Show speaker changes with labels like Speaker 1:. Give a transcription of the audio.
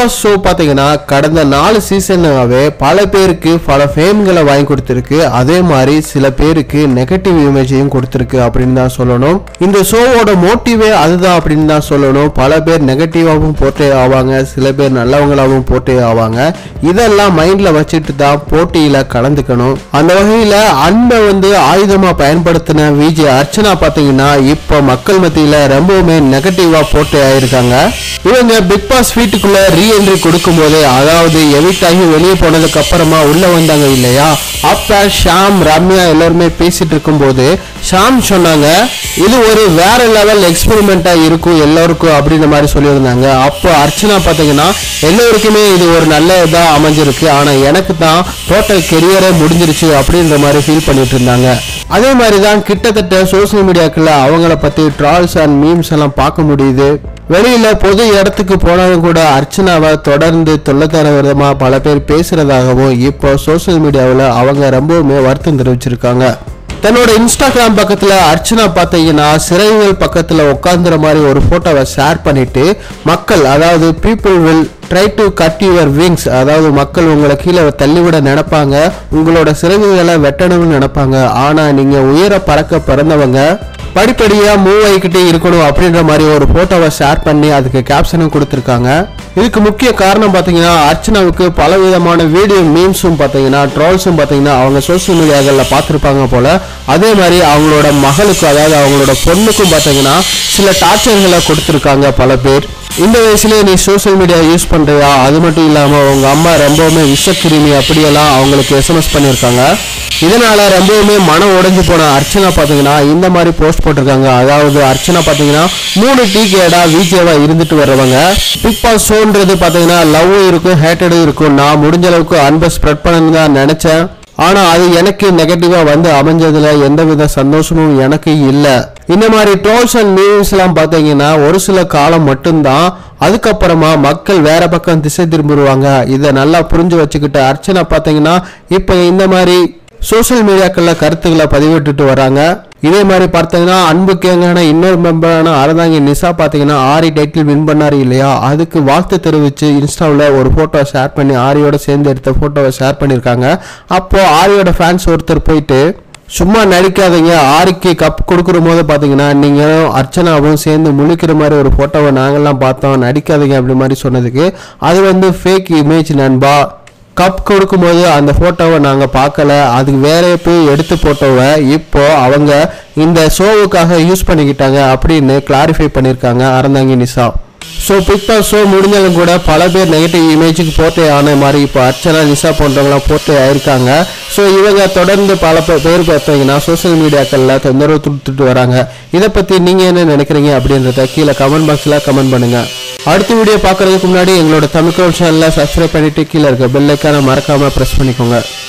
Speaker 1: Boss show பாத்தீங்கன்னா கடந்த நாலு சீசனாவே பல பேருக்கு பல ஃபேம்களை வாங்கி கொடுத்துருக்கு அதே மாதிரி சில பேருக்கு நெகட்டிவ் இமேஜையும் கொடுத்துருக்கு அப்படின்னு தான் சொல்லணும் இந்த ஷோவோட மோட்டிவே அதுதான் அப்படின்னு தான் சொல்லணும் பல பேர் நெகட்டிவாகவும் போட்டே ஆவாங்க சில பேர் நல்லவங்களாகவும் போட்டே ஆவாங்க இதெல்லாம் மைண்ட்ல வச்சுட்டு தான் போட்டியில கலந்துக்கணும் அந்த வகையில அன்பை வந்து ஆயுதமா பயன்படுத்தின விஜய் அர்ச்சனா பாத்தீங்கன்னா இப்போ மக்கள் மத்தியில ரொம்பவுமே நெகட்டிவா போட்டு ஆயிருக்காங்க இவங்க பிக் பாஸ் வீட்டுக்குள்ள ரீஎன்ட்ரி கொடுக்கும் போது அதாவது எவிட் ஆகி வெளியே போனதுக்கு அப்புறமா உள்ள வந்தாங்க இல்லையா அப்ப ஷாம் ரம்யா எல்லாருமே பேசிட்டு இருக்கும்போது ஷாம் சொன்னாங்க இது ஒரு வேற லெவல் எக்ஸ்பெரிமெண்டா இருக்கும் எல்லாருக்கும் அப்படின்ற மாதிரி சொல்லியிருந்தாங்க அப்போ அர்ச்சனா பார்த்தீங்கன்னா எல்லோருக்குமே இது ஒரு நல்ல இதா அமைஞ்சிருக்கு ஆனா எனக்கு தான் டோட்டல் கெரியரே முடிஞ்சிருச்சு அப்படின்ற மாதிரி ஃபீல் பண்ணிட்டு இருந்தாங்க அதே மாதிரி தான் கிட்டத்தட்ட சோசியல் மீடியாக்குள்ள அவங்கள பத்தி ட்ரால்ஸ் அண்ட் மீம்ஸ் எல்லாம் பார்க்க முடியுது வெளியில பொது இடத்துக்கு போனாலும் கூட அர்ச்சனாவை தொடர்ந்து தொல்லைத்தர விதமா பல பேர் பேசுறதாகவும் இப்போ சோசியல் மீடியாவில் அவங்க ரொம்பவுமே வருத்தம் தெரிவிச்சிருக்காங்க தன்னோட இன்ஸ்டாகிராம் பக்கத்துல அர்ச்சனா பார்த்தீங்கன்னா சிறைகள் பக்கத்துல உட்காந்துற மாதிரி ஒரு போட்டோவை ஷேர் பண்ணிட்டு மக்கள் அதாவது people will try to cut your wings அதாவது மக்கள் உங்களை கீழே தள்ளிவிட நினைப்பாங்க உங்களோட சிறகுகளை வெட்டணும்னு நினைப்பாங்க ஆனா நீங்க உயர பறக்க பிறந்தவங்க படிப்படியா மூவ் ஆகிக்கிட்டே இருக்கணும் அப்படின்ற மாதிரி ஒரு போட்டோவை ஷேர் பண்ணி அதுக்கு கேப்ஷனும் கொடுத்துருக்காங்க இதுக்கு முக்கிய காரணம் பார்த்தீங்கன்னா அர்ச்சனாவுக்கு பல விதமான வீடியோ மீம்ஸும் பார்த்தீங்கன்னா ட்ரால்ஸும் பார்த்தீங்கன்னா அவங்க சோஷியல் மீடியாக்களில் பார்த்துருப்பாங்க போல அதே மாதிரி அவங்களோட மகளுக்கு அதாவது அவங்களோட பொண்ணுக்கும் பார்த்தீங்கன்னா சில டார்ச்சர்களை கொடுத்துருக்காங்க பல பேர் இந்த வயசுலயே நீ சோஷியல் மீடியா யூஸ் பண்றியா அது மட்டும் இல்லாம உங்க அம்மா ரொம்பவுமே விஷக்கிருமி அப்படியெல்லாம் அவங்களுக்கு எஸ்எம்எஸ் பண்ணியிருக்காங்க இதனால ரொம்பவுமே மனம் உடைஞ்சு போன அர்ச்சனா பாத்தீங்கன்னா இந்த மாதிரி போஸ்ட் போட்டிருக்காங்க அதாவது அர்ச்சனா பாத்தீங்கன்னா மூணு டீ கேடா விஜேவா இருந்துட்டு வர்றவங்க பிக் பாஸ் ஷோன்றது பாத்தீங்கன்னா லவ்வும் இருக்கும் ஹேட்டடும் இருக்கும் நான் முடிஞ்ச அளவுக்கு அன்பை ஸ்ப்ரெட் பண்ணணும்னு தான் நினைச்சேன் ஆனா அது எனக்கு நெகட்டிவா வந்து அமைஞ்சதுல எந்தவித சந்தோஷமும் எனக்கு இல்ல இந்த மாதிரி ட்ரோல்ஸ் அண்ட் நியூஸ் எல்லாம் பாத்தீங்கன்னா ஒரு சில காலம் மட்டும்தான் அதுக்கப்புறமா மக்கள் வேற பக்கம் திசை திரும்பிடுவாங்க இதை நல்லா புரிஞ்சு வச்சுக்கிட்டு அர்ச்சனா பாத்தீங்கன்னா இப்போ இந்த மாதிரி சோஷியல் மீடியாக்கள்ல கருத்துக்களை பதிவிட்டுட்டு வராங்க இதே மாதிரி பார்த்தீங்கன்னா அன்புக்கு எங்கன்னா இன்னொரு மெம்பரான அறதாங்கி நிசா பார்த்தீங்கன்னா ஆரி டைட்டில் வின் பண்ணாரு இல்லையா அதுக்கு வாழ்த்து தெரிவித்து இன்ஸ்டாவில் ஒரு ஃபோட்டோ ஷேர் பண்ணி ஆரியோட சேர்ந்து எடுத்த ஃபோட்டோவை ஷேர் பண்ணியிருக்காங்க அப்போ ஆரியோட ஃபேன்ஸ் ஒருத்தர் போயிட்டு சும்மா நடிக்காதீங்க ஆரிக்கு கப் கொடுக்குற போது பார்த்தீங்கன்னா நீங்களும் அர்ச்சனாவும் சேர்ந்து முழிக்கிற மாதிரி ஒரு ஃபோட்டோவை நாங்கள்லாம் பார்த்தோம் நடிக்காதீங்க அப்படி மாதிரி சொன்னதுக்கு அது வந்து ஃபேக் இமேஜ் நண்பா கப் கொடுக்கும்போது அந்த ஃபோட்டோவை நாங்கள் பார்க்கல அதுக்கு வேற போய் எடுத்து போட்டோவை இப்போ அவங்க இந்த ஷோவுக்காக யூஸ் பண்ணிக்கிட்டாங்க அப்படின்னு கிளாரிஃபை பண்ணியிருக்காங்க Aranthangi Nisha so Bigg Boss show முடிஞ்சாலும் கூட பல பேர் நெகட்டிவ் இமேஜுக்கு போட்டே ஆன மாதிரி இப்போ அர்ச்சனா நிஷா போன்றவங்களாம் போட்டே ஆயிருக்காங்க ஸோ இவங்க தொடர்ந்து பல பே- பேர் பார்த்தீங்கன்னா சோஷியல் மீடியாக்களில் தொந்தரவு கொடுத்துட்டு வராங்க இதை பற்றி நீங்கள் என்ன நினைக்கிறீங்க அப்படின்றத கீழே கமெண்ட் பாக்ஸில் கமெண்ட் பண்ணுங்கள் அடுத்த வீடியோ பார்க்குறதுக்கு முன்னாடி எங்களோட தமிழ் சேனலில் சப்ஸ்கிரைப் பண்ணிட்டு கீழே இருக்க பெல் ஐக்கானை மறக்காமல் ப்ரெஸ் பண்ணிக்கோங்க